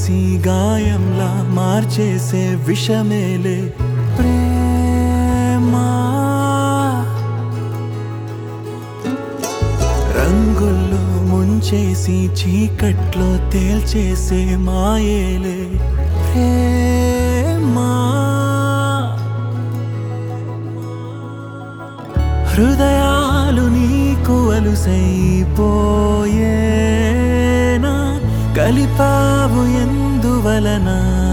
కాటేసి గాయంలా మార్చేసే విషమేలే ప్రేమా రంగుల్లో ముంచేసి చీకట్లో తేల్చేసే మాయేలే ప్రేమా హృదయాలు నీకు అలుసైపోయేనా కలిపావు ఎందువలన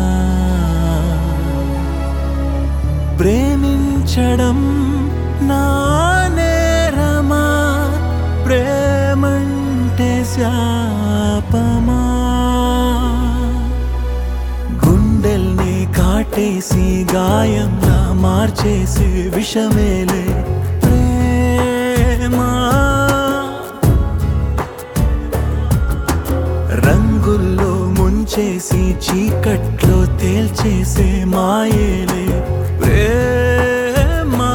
ప్రేమించడం నా నేరమా ప్రేమంటే శాపమా గుండెల్ని కాటేసి గాయంలా మార్చేసి విషమేలే ప్రేమా రంగుల్లో ముంచేసి చీకట్లో తేల్చేసే మాయేలే ప్రేమా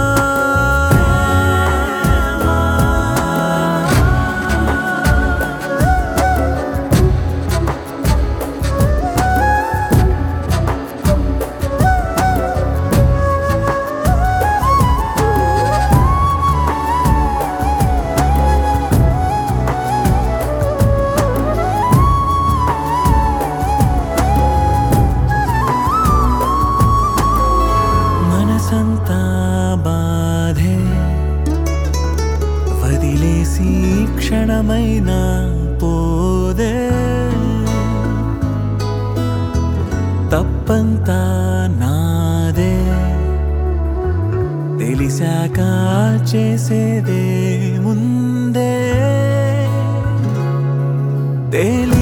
మనసంతా బాధే వదిలేసి క్షణమైనా పోదే తప్పంతా నాదే తెలిసాక చేసేదే ముందే తేలి